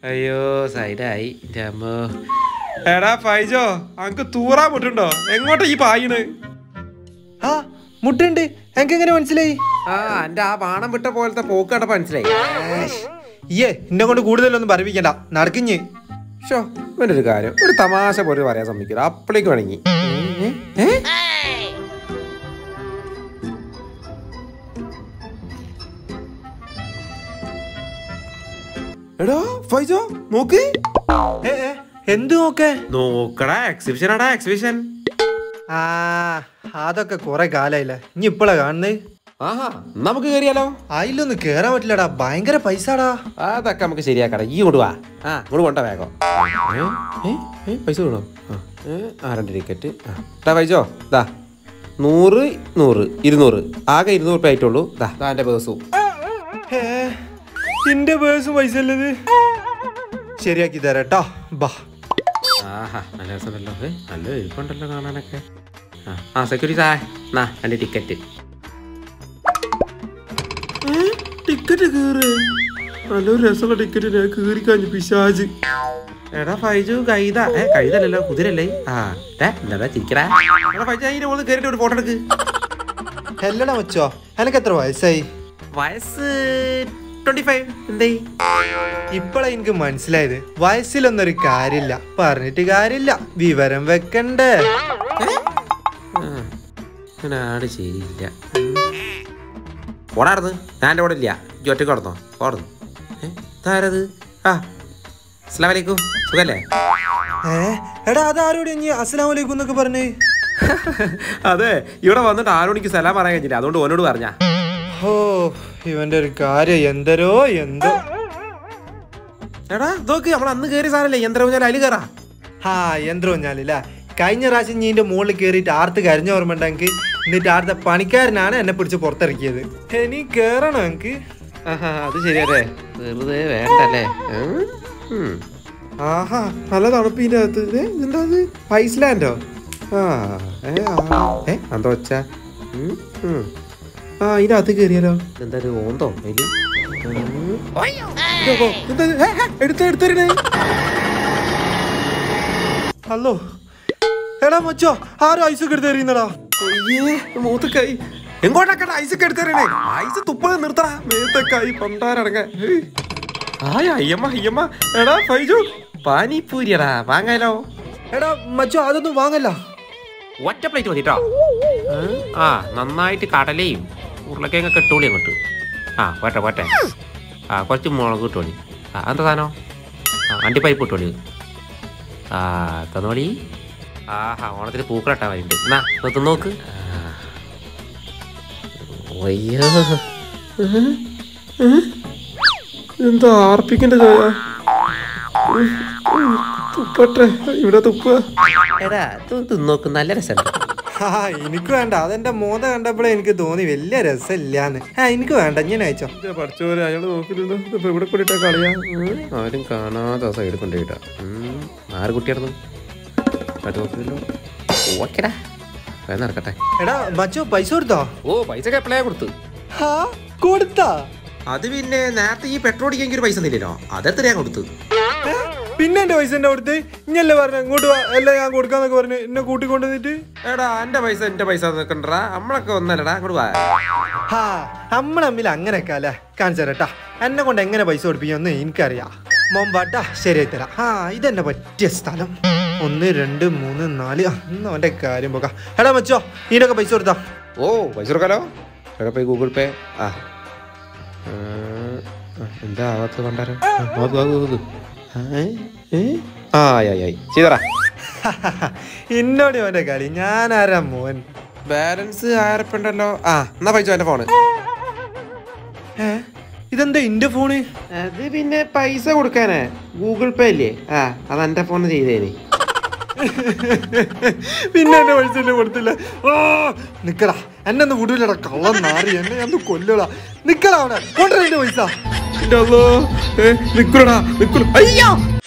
അയ്യോ സൈഡായി എൻ്റെ അമ്മോ എടാ ഫൈജോ അനക്ക് തൂറാൻ മുട്ടുണ്ടോ എങ്ങോട്ടാ ഈ പായിണ് ആ മുട്ടുണ്ട് എനിക്ക് എങ്ങനെ മനസ്സിലായി ആ എൻ്റെ ആ ബാണം വിട്ട പോലത്തെ പോക്ക് കണ്ടപ്പോ മനസ്സിലായി ഇയ്യേ എന്നെ കൊണ്ട് കൂടുതലൊന്നും പറപ്പിക്കണ്ട നടക്കിഞ്ഞ് ഷോ ഇവൻ്റെ ഒരു കാര്യം ഒരു തമാശ പോലെ പറയാൻ സമ്മതിക്കില്ല അപ്പളേക്ക് വേണമെങ്കിൽ എടാ ഫൈജോ നോക്ക് ഏ ഏ, എന്ത് നോക്കേ നോക്കടാ എക്സിബിഷൻ ആടാ എക്സിബിഷൻ ആ അതൊക്കെ കുറെ കാലായില്ലേ ഇനി ഇപ്പളാ കാണുന്നത് ആഹാ നമുക്ക് കയറിയാലോ അതിലൊന്നും കേറാൻ പറ്റില്ലടാ ഭയങ്കര പൈസടാ അതൊക്കെ നമുക്ക് ശരിയാക്കടാ ഈ കൊണ്ട് വാ ആ ഇങ്ങോട്ട് കൊണ്ട വേഗം ഏ? ഏ? ഏ? പൈസ വേണോ ആ ഏ? ആ രണ്ട് ടിക്കറ്റ് ആ ടാ പൈസോ ദാ നൂറ് നൂറ് ഇരുന്നൂറ് ആകെ ഇരുന്നൂറ് രൂപ ആയിട്ടുള്ളൂ ദാ ദാ എൻ്റെ പേഴ്സും എന്റെ പേഴ്സ് പൈസ ഉള്ളത് ശരിയാക്കി തരാട്ടോ ബാ ആഹാ നല്ല രസമുണ്ടല്ലോ ഏ നല്ല എഴുപ്പുണ്ടല്ലോ കാണാനൊക്കെ ആ ആ സെക്യൂരിറ്റി സാ നാ രണ്ട് ടിക്കറ്റ് ടിക്കറ്റ് കീറ് നല്ലൊരു രസമുള്ള ടിക്കറ്റ് ഞാൻ കീറി കഴിഞ്ഞു പിശാജ് എടാ ഫൈജു കൈത ഏ കൈതല്ലല്ലോ കുതിരല്ലേ ആ ദേ, എന്താടാ ചിരിക്കടാ എടാ ഫൈജു അതിന്റെ മുകളിൽ കയറിയിട്ട് ഒരു ഫോട്ടോ എടുക്ക് എല്ലടാ മച്ചോ എനക്ക് എത്ര വയസ്സായി വയസ്സ് ട്വന്റി ഫൈവ് എന്തേ ഇപ്പഴാ എനിക്ക് മനസ്സിലായത് വയസ്സിലൊന്നും ഒരു കാര്യമില്ല പറഞ്ഞിട്ട് കാര്യമില്ല വിവരം വെക്കണ്ടേ ആട് ശരിയില്ല ഓടാർന്ന് ഞാൻ എൻ്റെ കൂടെ ഇല്ല ഈ ഒറ്റ കടന്നോ ഓടുന്നു ഏ ഇതാരത് ആ അസ്ലാം വലൈക്കും സുഖല്ലേ ഏ എടാ അതാരോട് ഇനി അസ്സലാം വലൈക്കും എന്നൊക്കെ പറഞ്ഞേ അതെ ഇവിടെ വന്നിട്ട് ആരോണിക്ക് സലാം പറയാൻ കഴിഞ്ഞില്ല അതുകൊണ്ട് ഓനോട് പറഞ്ഞ ഓ ഇവന്റെ ഒരു കാര്യം എന്തരോ എന്തോ എടാ നോക്ക് നമ്മൾ അന്ന് കയറിയ സാധനല്ലേ യന്ത്രം ഞാൻ അതിൽ കയറാ ഹാ യന്ത്രം ഞാനില്ല കഴിഞ്ഞ പ്രാവശ്യം നീ എന്റെ മുകളിൽ കയറിയിട്ട് ആർത്ത് കരഞ്ഞ ഓർമ്മ ഉണ്ടെങ്കിൽ എന്നിട്ട് ആർത്തെ പണിക്കാരനാണ് എന്നെ പിടിച്ച് പുറത്തിറക്കിയത് ഇനി കേറണോ എനിക്ക് അത് ശരിയല്ലേ വെറുതെ വേണ്ടല്ലേ ആഹാ നല്ല തണുപ്പിന്റെ അകത്ത് ഏ, എന്താ അത് ഐസ്ലാൻഡോ ആ ഏ ആ, ഏ എന്താ വെച്ച ആ ഇതിനകത്ത് കയറിയാലോ എന്താ ഒരു ഓന്തോ അതില് ഉം. ഇതോ, എന്താ ഇത്? ഏ, ഏ, എടുത്ത് എടുത്തരണേ ഹലോ എടാ മച്ചോ ആരും ഐസൊക്കെ എടുത്ത് എറിയുന്നടാ അയ്യേ മൂത്തക്കൈ എങ്ങോട്ടൊക്കെ ഐസൊക്കെ എടുത്തരണേ ഐസ് തുപ്പത് നിർത്തടാ മേത്തക്കായി പണ്ടാരടങ്ങ ആയ അയ്യമ്മ അയ്യമ്മ എടാ ഫൈജു പാനിപ്പൂരിയടാ വാങ്ങാലോ എടാ മച്ചോ അതൊന്നും വാങ്ങല്ല ഒറ്റ പ്ലേറ്റ് മതി കേട്ടോ ആ നന്നായിട്ട് കടലയും ഉരുളക്കിഴങ്ങൊക്കെ ഇട്ടോളി അങ്ങോട്ട് ആ പോട്ടെ പോട്ടെ ആ കുറച്ച് മുളക് ഇട്ടോളി ആ എന്താ സാധനം ആ അണ്ടിപ്പരിപ്പ് ഇട്ടോളി ആ തന്നോളി ആഹാ ഓണത്തിന് പൂക്കളിട്ടാ വരുന്നുണ്ട് എന്നാ ഇത് തിന്ന് നോക്ക് ആ. അയ്യോ എന്താ ആർപ്പിക്കണ്ട തുപ്പട്ടെ ഇവിടെ തുപ്പ എടാ തിന്നോക്ക് നല്ല രസമുണ്ട് ആ എനിക്ക് വേണ്ട അതെന്റെ മോത കണ്ടപ്പോഴേ എനിക്ക് തോന്നി വലിയ രസമില്ലാന്ന് ആ എനിക്ക് വേണ്ട ഞാൻ അയച്ചോ പഠിച്ചോരെ അയാൾ നോക്കില്ലല്ലോ ഇതിപ്പോ ഇവിടെ കൊണ്ടിട്ടാ കളിയാ ആരും കാണാത്ത സൈഡിൽ കൊണ്ടുപോയിട്ടാ ആറ് കുട്ടിയായിരുന്നു അത് നോക്കില്ലല്ലോ ഓക്കെടാ വേഗം നടക്കട്ടെ എടാ മച്ചോ പൈസ കൊടുത്തോ ഓ പൈസ എപ്പോഴേ കൊടുത്തു ഹാ കൊടുത്താ അത് പിന്നെ നേരത്തെ ഈ പെട്രോൾ അടിക്കാൻ ഒരു പൈസ തന്നില്ലല്ലോ അതെത്ര ഞാൻ കൊടുത്തു ഏ? പിന്നെ എന്റെ പൈസ എന്റെ കൊടുത്ത് ഇഞ്ഞല്ലേ പറഞ്ഞ ഇങ്ങോട്ട് വാ എല്ലാം ഞാൻ കൊടുക്കാന്നൊക്കെ പറഞ്ഞു എന്നെ കൂട്ടിക്കൊണ്ടുവന്നിട്ട് എടാ എന്റെ പൈസ എന്റെ പൈസ നിൽക്കണ്ടാ നമ്മളൊക്കെ ഒന്നല്ലടാ അങ്ങോട്ട് വാ ഹാ നമ്മൾ തമ്മിൽ അങ്ങനെയൊക്കെ അല്ലേ കാണിച്ചു തരട്ടാ എന്നെ കൊണ്ട് എങ്ങനെ പൈസ കൊടുപ്പിക്കുമെന്ന് എനിക്കറിയാം മോമ്പാട്ടാ ശരിയായി തരാം ആ ഇതെന്നെ പറ്റിയ സ്ഥലം ഒന്ന് രണ്ട് മൂന്ന് നാല് ആ, ഇന്ന് അവന്റെ കാര്യം പോകാം എടാ മച്ചോ ഇതിനൊക്കെ പൈസ കൊടുത്താ ഓ പൈസ കൊടുക്കാലോ എവിടെ പോയി ഗൂഗിൾ പേ ആ ആ, ആ, എന്താ ആവാത്ത കണ്ടാരോ ആ, നോക്ക് നോക്ക് നോക്ക് ആ, ഏ? ഏ? ആ ആയി ആയി ആയി ചെയ്തറാ എന്നോട് അവന്റെ കളി ഞാനാരാ മോൻ ബാലൻസ് ആയിരപ്പുണ്ടല്ലോ ആ എന്നാ പൈസ എന്റെ ഫോണ് ഏ ഇതെന്താ എന്റെ ഫോണ് അത് പിന്നെ പൈസ കൊടുക്കാനേ ഗൂഗിൾ പേ അല്ലേ ആ അത് എന്റെ ഫോൺ ചെയ്തേനെ പിന്നെ എന്റെ പൈസ എന്നെ കൊടുത്തില്ല ഓ നിക്കടാ എന്നെ ഒന്ന് വിടൂലടാ കള്ളം നാറി എന്നെ ഞാൻ ഒന്ന് കൊല്ലടാ നിക്കടാ അവിടെ കൊണ്ടുവരാ എന്റെ പൈസ നിക്കുറടാ നിക്കുറ അയ്യോ